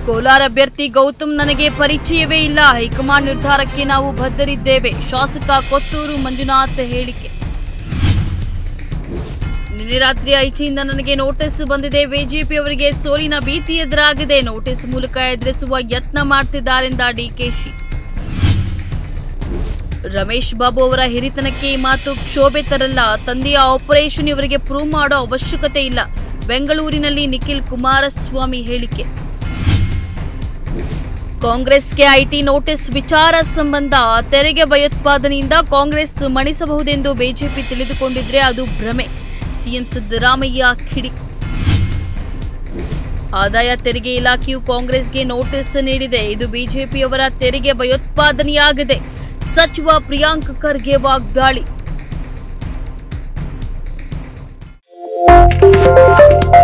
ಕೋಲಾರ ಅಭ್ಯರ್ಥಿ ಗೌತಮ್ ನನಗೆ ಪರಿಚಯವೇ ಇಲ್ಲ ಹೈಕಮಾಂಡ್ ನಿರ್ಧಾರಕ್ಕೆ ನಾವು ಬದ್ಧರಿದ್ದೇವೆ ಶಾಸಕ ಕೊತ್ತೂರು ಮಂಜುನಾಥ್ ಹೇಳಿಕೆ ನಿನ್ನೆ ರಾತ್ರಿ ಐಚಿಯಿಂದ ನನಗೆ ನೋಟಿಸ್ ಬಂದಿದೆ ಬಿಜೆಪಿ ಅವರಿಗೆ ಸೋಲಿನ ಭೀತಿ ಎದುರಾಗಿದೆ ನೋಟಿಸ್ ಮೂಲಕ ಎದುರಿಸುವ ಯತ್ನ ಮಾಡ್ತಿದ್ದಾರೆಂದ ಡಿಕೆಶಿ ರಮೇಶ್ ಬಾಬು ಅವರ ಹಿರಿತನಕ್ಕೆ ಈ ಮಾತು ಕ್ಷೋಭೆ ತರಲ್ಲ ತಂದೆಯ ಆಪರೇಷನ್ ಇವರಿಗೆ ಪ್ರೂವ್ ಮಾಡೋ ಅವಶ್ಯಕತೆ ಇಲ್ಲ ಬೆಂಗಳೂರಿನಲ್ಲಿ ನಿಖಿಲ್ ಕುಮಾರಸ್ವಾಮಿ ಹೇಳಿಕೆ ಕಾಂಗ್ರೆಸ್ಗೆ ಐಟಿ ನೋಟಿಸ್ ವಿಚಾರ ಸಂಬಂಧ ತೆರಿಗೆ ಭಯೋತ್ಪಾದನೆಯಿಂದ ಕಾಂಗ್ರೆಸ್ ಮಣಿಸಬಹುದೆಂದು ಬಿಜೆಪಿ ತಿಳಿದುಕೊಂಡಿದ್ರೆ ಅದು ಭ್ರಮೆ ಸಿಎಂ ಸಿದ್ದರಾಮಯ್ಯ ಕಿಡಿ ಆದಾಯ ತೆರಿಗೆ ಇಲಾಖೆಯು ಕಾಂಗ್ರೆಸ್ಗೆ ನೋಟಿಸ್ ನೀಡಿದೆ ಇದು ಬಿಜೆಪಿಯವರ ತೆರಿಗೆ ಭಯೋತ್ಪಾದನೆಯಾಗಿದೆ ಸಚಿವ ಪ್ರಿಯಾಂಕ್ ಖರ್ಗೆ ವಾಗ್ದಾಳಿ